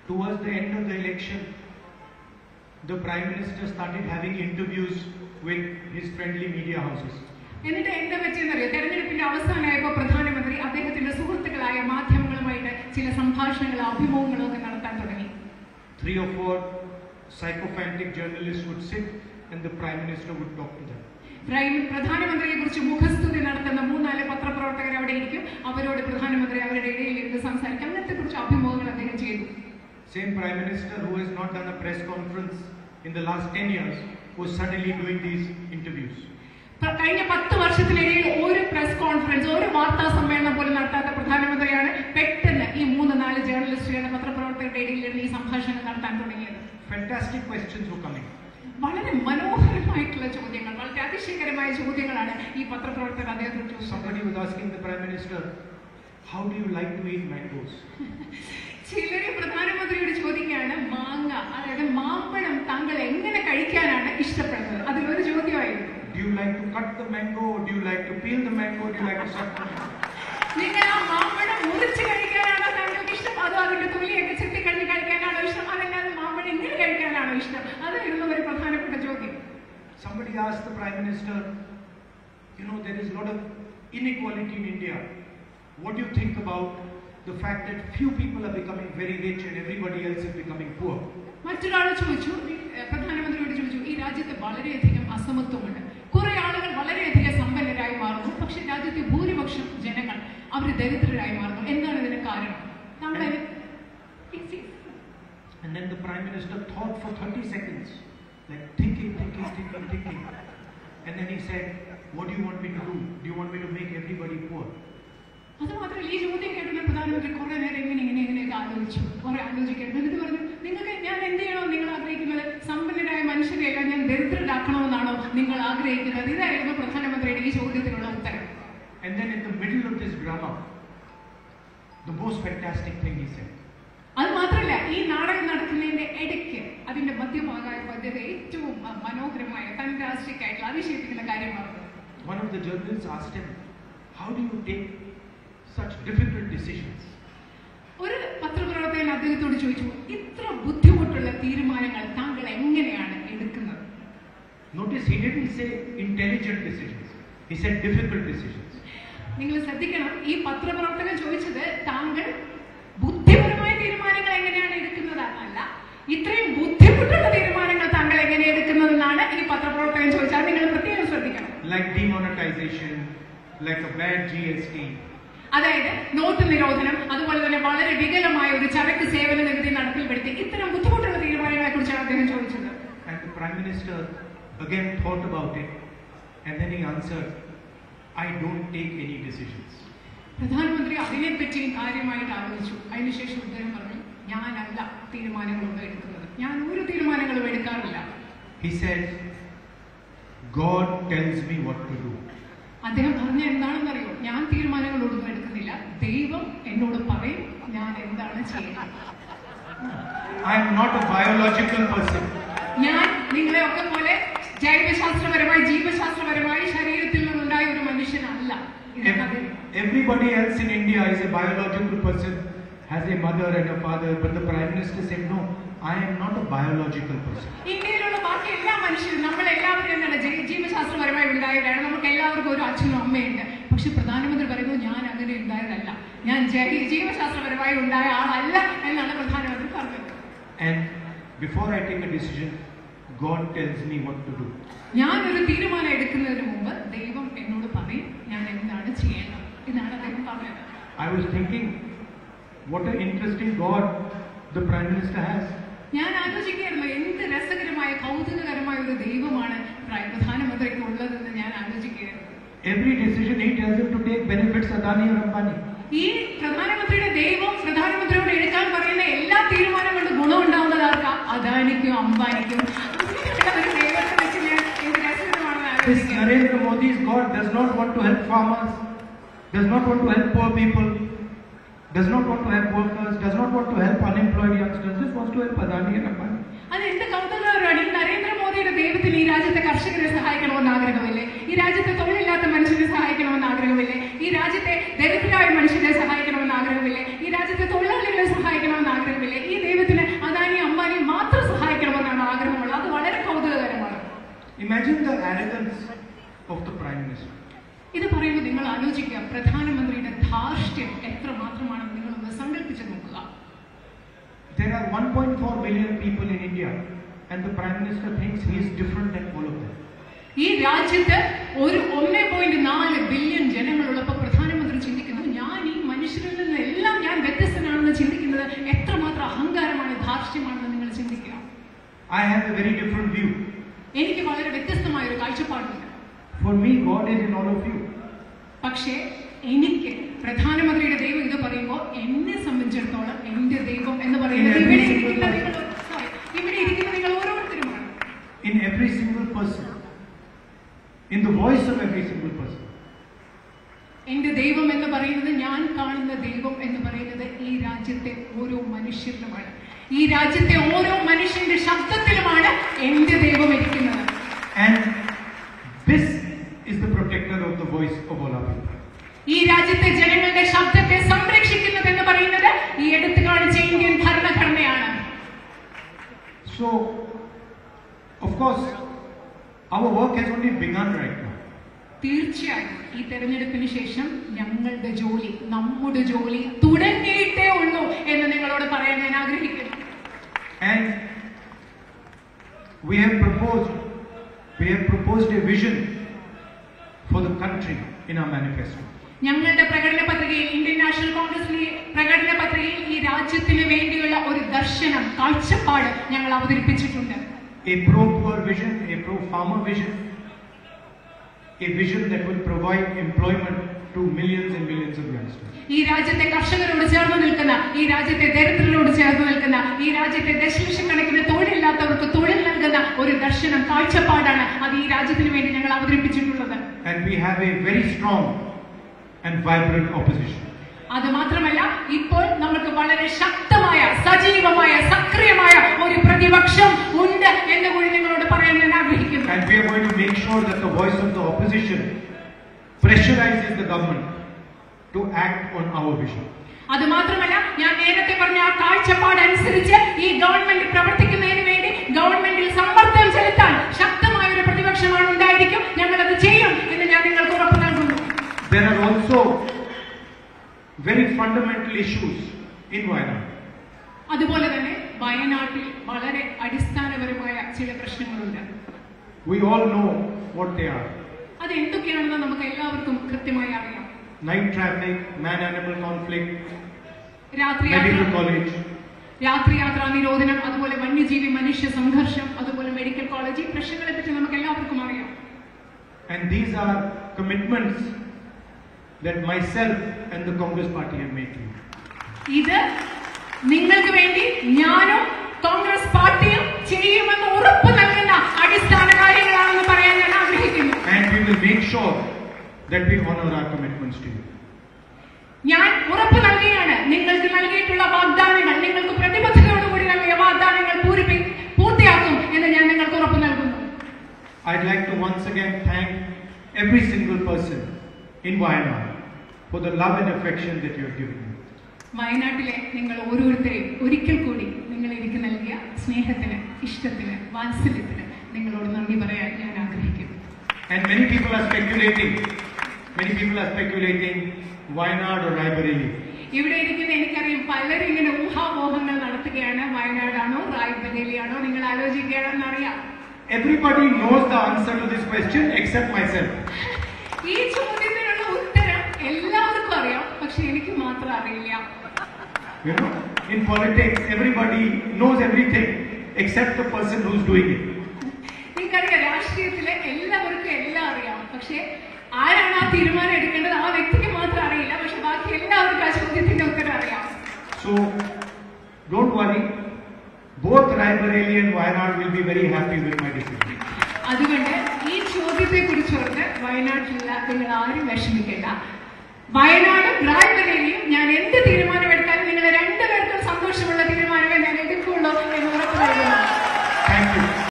towards the end of the election, the Prime Minister started having interviews with his friendly media houses. എന്നിട്ട് എന്താ പറ്റിയെന്നറിയോ തെരഞ്ഞെടുപ്പിന്റെ അവസാനമായപ്പോൾ പ്രധാനമന്ത്രി അദ്ദേഹത്തിന്റെ സുഹൃത്തുക്കളായ മാധ്യമങ്ങളുമായിട്ട് ചില സംഭാഷണങ്ങളോ അഭിമുഖങ്ങളോ ഒക്കെ നടത്താൻ തുടങ്ങി Three or four sycophantic journalists would sit and the Prime Minister would talk to them. Prime- പ്രധാനമന്ത്രിയെ കുറിച്ച് മുഖസ്തുതി നടത്തുന്ന മൂന്നാല് പത്രപ്രവർത്തകർ അവിടെ ഇരിക്കും അവരോട് പ്രധാനമന്ത്രി അവരുടെ ഇടയിൽ ഇരുന്ന് സംസാരിക്കും അങ്ങനത്തെ കുറിച്ച് അഭിമുഖങ്ങൾ അദ്ദേഹം ചെയ്തു Same Prime Minister who has not done a press conference in the last 10 years was suddenly doing these interviews. പ്ര- കഴിഞ്ഞ പത്ത് വർഷത്തിനിടയിൽ ഒരു പ്രസ് കോൺഫറൻസ് ഒരു വാർത്താ സമ്മേളനം പോലും നടത്താത്ത പ്രധാനമന്ത്രിയാണ് പെട്ടെന്ന് ഈ മൂന്ന് നാല് ജേർണലിസ്റ്റുകളുടെ പത്രപ്രവർത്തകരുടെ ഇടയിലിരുന്ന് ഈ സംഭാഷണം നടത്താൻ തുടങ്ങിയത് Fantastic questions were coming. വളരെ മനോഹരമായിട്ടുള്ള ചോദ്യങ്ങൾ വളരെ അതിശയകരമായ ചോദ്യങ്ങളാണ് ഈ പത്രപ്രവർത്തകർ അദ്ദേഹത്തോട് ചോദിച്ചത് Somebody was asking the Prime Minister, How do you like to eat mangoes? ചിലര് പ്രധാനമന്ത്രിയോട് ചോദിക്കുകയാണ് മാങ്ങ അതായത് മാമ്പഴം താങ്കൾ എങ്ങനെ കഴിക്കാനാണ് ഇഷ്ടപ്പെടുന്നത് അതിലൊരു ചോദ്യമായിരുന്നു Do you like to cut the mango? Or do you like to peel the mango? Do you like to suck the mango? നിങ്ങൾ ആ മാമ്പഴം മുറിച്ച് കഴിക്കാനാണോ താങ്കൾക്ക് ഇഷ്ടം അതോ അതിന്റെ തൊലിയൊക്കെ ചെത്തി കഴിഞ്ഞ് കഴിക്കാനാണോ ഇഷ്ടം അതല്ലാതെ മാമ്പഴം ഇങ്ങനെ കഴിക്കാനാണോ ഇഷ്ടം അതായിരുന്നു ഒരു പ്രധാനപ്പെട്ട ചോദ്യം Somebody asked the Prime Minister, You know, there is a lot of inequality in India. What do you think about the fact that few people are becoming very rich and everybody else is becoming poor? മറ്റൊരാൾ ചോദിച്ചു ഏഹ് പ്രധാനമന്ത്രിയോട് ചോദിച്ചു ഈ രാജ്യത്ത് വളരെയധികം അസമത്വമുണ്ട് കുറെ ആളുകൾ വളരെയധികം സമ്പന്നരായി മാറുന്നു പക്ഷെ രാജ്യത്തെ ഭൂരിപക്ഷം ജനങ്ങൾ അവർ ദരിദ്രരായി മാറുന്നു എന്താണ് ഇതിന് കാരണം താങ്കൾ അതിന് Yes, yes. And then the Prime Minister thought for 30 seconds, like thinking, thinking, thinking, thinking. And then he said, What do you want me to do? Do you want me to make everybody poor? അത് മാത്രമല്ല ഈ ചോദ്യം കേട്ടുള്ള പ്രധാനമന്ത്രി കുറെ നേരം ഇങ്ങനെ ഇങ്ങനെ ഇങ്ങനെയൊക്കെ ആലോചിച്ചു കുറെ ആലോചിക്കരുത് എന്നിട്ട് പറഞ്ഞു നിങ്ങൾക്ക് ഞാൻ എന്ത് ചെയ്യണോ നിങ്ങൾ ആഗ്രഹിക്കുന്നത് സമ്പന്നരായ മനുഷ്യരെയെല്ലാം ഞാൻ ദരിദ്രരാക്കണമെന്നാണോ നിങ്ങൾ ആഗ്രഹിക്കുന്നത് ഇതായിരുന്നു പ്രധാനമന്ത്രിയുടെ ഈ ചോദ്യത്തിനുള്ള ഉത്തരം And then in the middle of this drama, the most fantastic thing he said. അത് മാത്രമല്ല ഈ നാടകം നടക്കുന്നതിന്റെ ഇടയ്ക്ക് അതിന്റെ മധ്യഭാഗമായപ്പോൾ അദ്ദേഹം ഏറ്റവും അഹ്, മനോഹരമായ ഫാന്റാസ്റ്റിക് ആയിട്ടുള്ള അതിശയിപ്പിക്കുന്ന കാര്യം പറഞ്ഞു One of the journalists asked him, How do you take such difficult decisions? ഒരു പത്രപ്രവർത്തകൻ അദ്ദേഹത്തോട് ചോദിച്ചു ഇത്ര ബുദ്ധിമുട്ടുള്ള തീരുമാനങ്ങൾ താങ്കൾ എങ്ങനെയാണ് എടുക്കുന്നത് Notice he didn't say intelligent decisions, he said difficult decisions. നിങ്ങൾ ശ്രദ്ധിക്കണം ഈ പത്രപ്രവർത്തകൻ ചോദിച്ചത് താങ്കൾ ബുദ്ധിപരമായ തീരുമാനങ്ങൾ എങ്ങനെയാണ് എടുക്കുന്നത് അല്ല ഇത്രയും ബുദ്ധിമുട്ടുള്ള തീരുമാനങ്ങൾ താങ്കൾ എങ്ങനെ എടുക്കുന്നതെന്നാണ് ഈ പത്രപ്രവർത്തകൻ ചോദിച്ചത് അത് നിങ്ങൾ പ്രത്യേകം ശ്രദ്ധിക്കണം Like demonetization, like a bad GST, അതായത് നോട്ട് നിരോധനം അതുപോലെ തന്നെ വളരെ വികലമായ ഒരു ചരക്ക് സേവന നികുതി നടപ്പിൽപ്പെടുത്തി ഇത്തരം ബുദ്ധിമുട്ടുള്ള തീരുമാനങ്ങളെ കുറിച്ചാണ് അദ്ദേഹം ചോദിച്ചത് and the Prime Minister again thought about it, and then he answered, I don't take any decisions. പ്രധാനമന്ത്രി അതിനെപ്പറ്റി കാര്യമായിട്ട് ആലോചിച്ചു അതിനുശേഷം അദ്ദേഹം പറഞ്ഞു ഞാനല്ല തീരുമാനങ്ങളൊന്നും എടുക്കുന്നത് ഞാൻ ഒരു തീരുമാനങ്ങളും എടുക്കാറില്ല He said, God tells me what to do. അദ്ദേഹം പറഞ്ഞ എന്താണെന്നറിയോ ഞാൻ തീരുമാനങ്ങളൊന്നും എടുക്കുന്നില്ല ദൈവം എന്നോട് പറയും ഞാൻ എന്താണ് ചെയ്യുന്നത് I am not a biological person. ഞാൻ നിങ്ങളെ ഒക്കെ പോലെ ജൈവശാസ്ത്രപരമായി ജീവശാസ്ത്രപരമായി ശരീരത്തിൽ നിന്നുണ്ടായ ഒരു മനുഷ്യനല്ല ഇതൊക്കെ അദ്ദേഹം Ev- Everybody else in India is a biological person, has a mother and a father, but the Prime Minister said, No, I am not a biological person. ഇന്ത്യയിലുള്ള ബാക്കി എല്ലാ മനുഷ്യരും നമ്മൾ എല്ലാവരും എന്താണ് ജൈ- ജീവശാസ്ത്രപരമായി ഉണ്ടായവരാണ് നമുക്ക് എല്ലാവർക്കും ഒരു അച്ഛനും അമ്മയുണ്ട് പക്ഷെ പ്രധാനമന്ത്രി പറയുന്നു ഞാൻ അങ്ങനെ ഉണ്ടായതല്ല ഞാൻ ജൈ- ജീവശാസ്ത്രപരമായി ഉണ്ടായ ആളല്ല എന്നാണ് പ്രധാനമന്ത്രി പറഞ്ഞത് And before I take a decision, God tells me what to do. ഞാൻ ഒരു തീരുമാനം എടുക്കുന്നതിന് മുമ്പ് ദൈവം എന്നോട് പറയും ഞാൻ എന്താണ് ചെയ്യേണ്ടത് എന്നാണ് അദ്ദേഹം പറഞ്ഞത് I was thinking, what an interesting God the Prime Minister has. ഞാൻ ആലോചിക്കുകയായിരുന്നു എന്ത് രസകരമായ കൗതുകകരമായ ഒരു ദൈവമാണ് പ്ര- പ്രധാനമന്ത്രിക്ക് ഉള്ളതെന്ന് ഞാൻ ആലോചിക്കുകയായിരുന്നു Every decision he tells him to take benefits Adani or Ambani. ഈ പ്രധാനമന്ത്രിയുടെ ദൈവം പ്രധാനമന്ത്രിയോട് എടുക്കാൻ പറയുന്ന എല്ലാ തീരുമാനം കൊണ്ട് ഗുണമുണ്ടാവുന്നത് ആർക്കാ അദാനിക്കും അംബാനിക്കും അങ്ങനെയുള്ള ഒരു ദൈവത്തെ വെച്ച് ഞാൻ എന്ത് രസകരമാണെന്ന് This ആലോചിക്കുന്നത് Narendra Modi's God does not want to help farmers, does not want to help poor people, does not want to help workers, does not want to help unemployed youngsters, just wants to help Adani and Ambani. അത് എന്ത് കൗതുകകരമാണ് ഈ നരേന്ദ്രമോദിയുടെ ദൈവത്തിന് ഈ രാജ്യത്തെ കർഷകരെ സഹായിക്കണമെന്ന് ആഗ്രഹമില്ലേ ഈ രാജ്യത്തെ തൊഴിലില്ലാത്ത മനുഷ്യരെ സഹായിക്കണമെന്ന് ആഗ്രഹമില്ലേ ഈ രാജ്യത്തെ ദരിദ്രരായ മനുഷ്യരെ സഹായിക്കണമെന്ന് ആഗ്രഹമില്ലേ ഈ രാജ്യത്തെ തൊഴിലാളികളെ സഹായിക്കണമെന്ന് ആഗ്രഹമില്ലേ ഈ ദൈവത്തിന് Imagine the arrogance of the Prime Minister. ഇത് പറയുമ്പോൾ നിങ്ങൾ ആലോചിക്കുക പ്രധാനമന്ത്രിയുടെ ധാർഷ്ട്യം എത്രമാത്രമാണെന്ന് നിങ്ങളൊന്ന് സങ്കല്പിച്ച് നോക്കുക There are 1.4 billion people in India, and the Prime Minister thinks he is different than all of them. ഈ രാജ്യത്ത് ഒരു ഒന്നേ പോയിന്റ് നാല് ബില്യൺ ജനങ്ങളുള്ളപ്പോൾ പ്രധാനമന്ത്രി ചിന്തിക്കുന്നു ഞാൻ ഈ മനുഷ്യരിൽ നിന്ന് എല്ലാം ഞാൻ വ്യത്യസ്തനാണെന്ന് ചിന്തിക്കുന്നത് എത്രമാത്രം അഹങ്കാരമാണ് ധാർഷ്ട്യമാണെന്ന് നിങ്ങൾ ചിന്തിക്കുക I have a very different view. എനിക്ക് വളരെ വ്യത്യസ്തമായ ഒരു കാഴ്ചപ്പാടുണ്ട് For me, God is in all of you. പക്ഷേ എനിക്ക് പ്രധാനമന്ത്രിയുടെ ദൈവം ഇത് പറയുമ്പോൾ എന്നെ സംബന്ധിച്ചിടത്തോളം എന്റെ ദൈവം എന്ന് പറയുന്നത് In ഇവിടെ every ഇരിക്കുന്ന single നിങ്ങൾ sorry, ഇവിടെ ഇരിക്കുന്ന നിങ്ങൾ ഓരോരുത്തരുമാണ് In every single person. In the voice of every single person. എന്റെ ദൈവം എന്ന് പറയുന്നത് ഞാൻ കാണുന്ന ദൈവം എന്ന് പറയുന്നത് ഈ രാജ്യത്തെ ഓരോ മനുഷ്യരിലുമാണ് ഈ രാജ്യത്തെ ഓരോ മനുഷ്യന്റെ ശബ്ദത്തിലുമാണ് എന്റെ ദൈവം ഇരിക്കുന്നത് And this is the protector of the voice of all our people. ഈ രാജ്യത്തെ ജനങ്ങളുടെ ശബ്ദത്തെ സംരക്ഷിക്കുന്നത് എന്ന് പറയുന്നത് ഈ എടുത്തു കാണിച്ച ഇന്ത്യൻ ഭരണഘടനയാണ് So, of course, our work has only begun right now. തീർച്ചയായും ഈ തെരഞ്ഞെടുപ്പിന് ശേഷം ഞങ്ങളുടെ ജോലി നമ്മുടെ ജോലി തുടങ്ങിയിട്ടേ ഉള്ളൂ എന്ന് നിങ്ങളോട് പറയാൻ ഞാൻ ആഗ്രഹിക്കുന്നു And we have proposed, we have proposed a vision for the country in our manifesto. ഞങ്ങളുടെ പ്രകടന പത്രികയിൽ ഇന്ത്യൻ നാഷണൽ കോൺഗ്രസിലെ പ്രകടന പത്രികയിൽ ഈ രാജ്യത്തിന് വേണ്ടിയുള്ള ഒരു ദർശനം കാഴ്ചപ്പാട് ഞങ്ങൾ അവതരിപ്പിച്ചിട്ടുണ്ട് A pro-poor vision, a pro-farmer vision, a vision that will provide employment to millions and millions of youngsters. ഈ രാജ്യത്തെ കർഷകരോട് ചേർന്ന് നിൽക്കുന്ന ഈ രാജ്യത്തെ ദരിദ്രരോട് ചേർന്ന് നിൽക്കുന്ന ഈ രാജ്യത്തെ ദശലക്ഷക്കണക്കിന് തൊഴിലില്ലാത്തവർക്ക് തൊഴിൽ നൽകുന്ന ഒരു ദർശനം കാഴ്ചപ്പാടാണ് അത് ഈ രാജ്യത്തിന് വേണ്ടി ഞങ്ങൾ അവതരിപ്പിച്ചിട്ടുള്ളത് And we have a very strong and vibrant opposition. അത് മാത്രമല്ല ഇപ്പോൾ നമുക്ക് വളരെ ശക്തമായ സജീവമായ സക്രിയമായ ഒരു പ്രതിപക്ഷം ഉണ്ട് എന്ന് കൂടി നിങ്ങളോട് പറയാൻ ഞാൻ ആഗ്രഹിക്കുന്നു And we are going to make sure that the voice of the opposition pressurizes the government to act on our vision. അത് മാത്രമല്ല ഞാൻ നേരത്തെ പറഞ്ഞ ആ കാഴ്ചപ്പാട് അനുസരിച്ച് ഈ ഗവൺമെന്റ് പ്രവർത്തിക്കുന്നതിന് വേണ്ടി ഗവൺമെന്റിൽ സമ്മർദ്ദം ചെലുത്താൻ ശക്തമായ ഒരു പ്രതിപക്ഷമാണ് ഉണ്ടായിരിക്കും ഞങ്ങൾ അത് ചെയ്യും എന്ന് ഞാൻ നിങ്ങൾക്ക് ഉറപ്പ് നൽകുന്നു There are also very fundamental issues in Wayanad. അതുപോലെ തന്നെ വയനാട്ടിൽ വളരെ അടിസ്ഥാനപരമായ ചില പ്രശ്നങ്ങളുണ്ട് We all know what they are. അത് എന്തൊക്കെയാണെന്ന് നമുക്ക് എല്ലാവർക്കും കൃത്യമായി അറിയാം Night traffic, man-animal conflict, രാത്രി medical യാത്ര college. രാത്രി യാത്രാ നിരോധനം അതുപോലെ വന്യജീവി മനുഷ്യ സംഘർഷം അതുപോലെ മെഡിക്കൽ കോളേജ് ഈ പ്രശ്നങ്ങളെ പറ്റി നമുക്ക് എല്ലാവർക്കും അറിയാം And these are commitments that myself and the Congress party have made to you. ഇത് നിങ്ങൾക്ക് വേണ്ടി ഞാനും കോൺഗ്രസ് പാർട്ടിയും ചെയ്യുമെന്ന് ഉറപ്പ് നൽകുന്ന അടിസ്ഥാന കാര്യങ്ങളാണെന്ന് പറയാൻ ഞാൻ ആഗ്രഹിക്കുന്നു And we will make sure that we honor our commitments to you. ഞാൻ ഉറപ്പ് നൽകുകയാണ് നിങ്ങൾക്ക് നൽകിയിട്ടുള്ള വാഗ്ദാനങ്ങൾ നിങ്ങൾക്ക് പ്രതിബദ്ധതയോടുകൂടി നൽകിയ വാഗ്ദാനങ്ങൾ പൂരിപ്പി പൂർത്തിയാക്കും എന്ന് ഞാൻ നിങ്ങൾക്ക് ഉറപ്പ് നൽകുന്നു I'd like to once again thank every single person in Wayanad for the love and affection that you have given me. വയനാട്ടിലെ നിങ്ങൾ ഓരോരുത്തരെയും ഒരിക്കൽ കൂടി നിങ്ങൾ എനിക്ക് നൽകിയ സ്നേഹത്തിന് ഇഷ്ടത്തിന് വാത്സല്യത്തിന് നിങ്ങളോട് നന്ദി പറയാൻ ഞാൻ ആഗ്രഹിക്കുന്നു And many people are speculating, many people are speculating Wayanad or Raebareli. ഇവിടെ ഇരിക്കുന്ന എനിക്കറിയാം പലരും ഇങ്ങനെ ഊഹാമോഹങ്ങൾ നടത്തുകയാണ് വയനാടാണോ റായ്ബറേലിയാണോ നിങ്ങൾ ആലോചിക്കുകയാണെന്ന് അറിയാം Everybody knows the answer to this question except myself. ഈ ചോദ്യത്തിനുള്ള ഉത്തരം എല്ലാവർക്കും അറിയാം പക്ഷെ എനിക്ക് മാത്രം അറിയില്ല You know, in politics, everybody knows everything except the person who's doing it. നിങ്ങൾക്കറിയാം രാഷ്ട്രീയത്തിലെ എല്ലാവർക്കും എല്ലാം അറിയാം പക്ഷെ ആരാണ് ആ തീരുമാനം എടുക്കേണ്ടത് ആ വ്യക്തിക്ക് മാത്രം അറിയില്ല പക്ഷെ ബാക്കി എല്ലാവർക്കും ആ ചോദ്യത്തിന്റെ ഉത്തരം അറിയാം So, don't worry. Both Raebareli and Wayanad will be very happy with my decision. അതുകൊണ്ട് ഈ ചോദ്യത്തെ കുറിച്ചോർത്ത് വയനാട്ടിലുള്ള നിങ്ങൾ ആരും വിഷമിക്കേണ്ട വയനാടും റായ്ബറേലിയും ഞാൻ എന്ത് തീരുമാനമെടുത്താലും നിങ്ങൾ രണ്ടുപേർക്കും സന്തോഷമുള്ള തീരുമാനമേ ഞാൻ എടുക്കുള്ളൂ എന്ന് ഉറപ്പ്